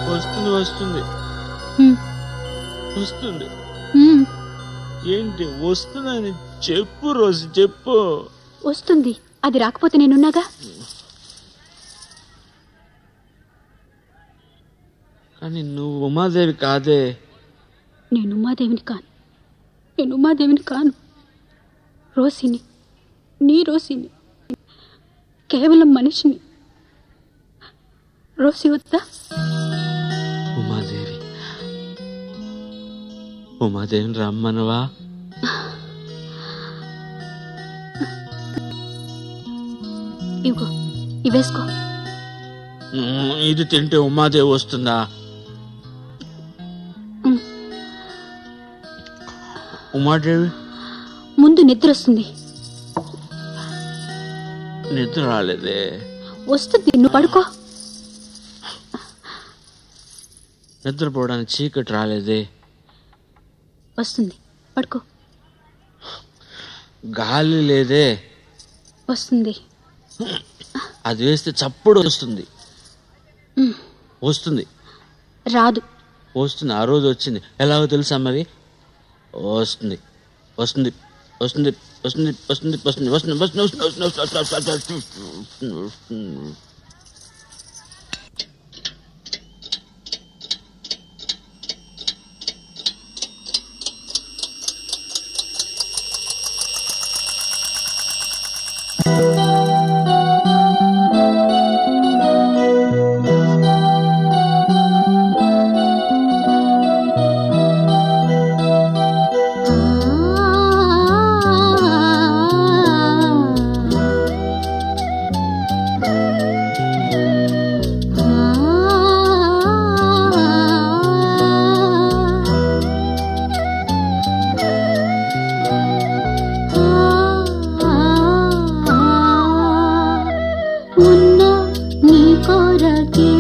వస్తుంది వస్తుంది ఉమ్, వస్తుంది ఉమ్, ఏంటి వస్తుందని చెప్పు రోజు చెప్పు వస్తుంది అది రాకపోతే నేనున్నాగా కానీ నువ్వు ఉమాదేవి కాదే నేను ఉమాదేవిని కాను నేను ఉమాదేవిని కాను రోసిని నీ రోసిని కేవలం మనిషిని రోసి వద్దా ఉమాదేవి ఉమాదేవిని రమ్మనవా ఇవిగో ఇవేసుకో మ్మ్, ఇది తింటే ఉమాదేవి వస్తుందా ఉమ్, ఉమాదేవి ముందు నిద్ర వస్తుంది నిద్ర రాలేదే వస్తుంది నువ్వు పడుకో నిద్రపోవడానికి చీకటి రాలేదే వస్తుంది పడుకో గాలి లేదే వస్తుంది అది వేస్తే చప్పుడు వస్తుంది ఉమ్, వస్తుంది రాదు వస్తుంది ఆ రోజు వచ్చింది ఎలాగో తెలుసా మరి వస్తుంది వస్తుంది వస్తుంది వస్తుంది వస్తుంది వస్తుంది వస్తుంది వస్తుంది వస్తుంది వస్తుంది వస్తుంది వస్తుంది వస్తుంది వస్తుంది ఉన్న నీ కొరకే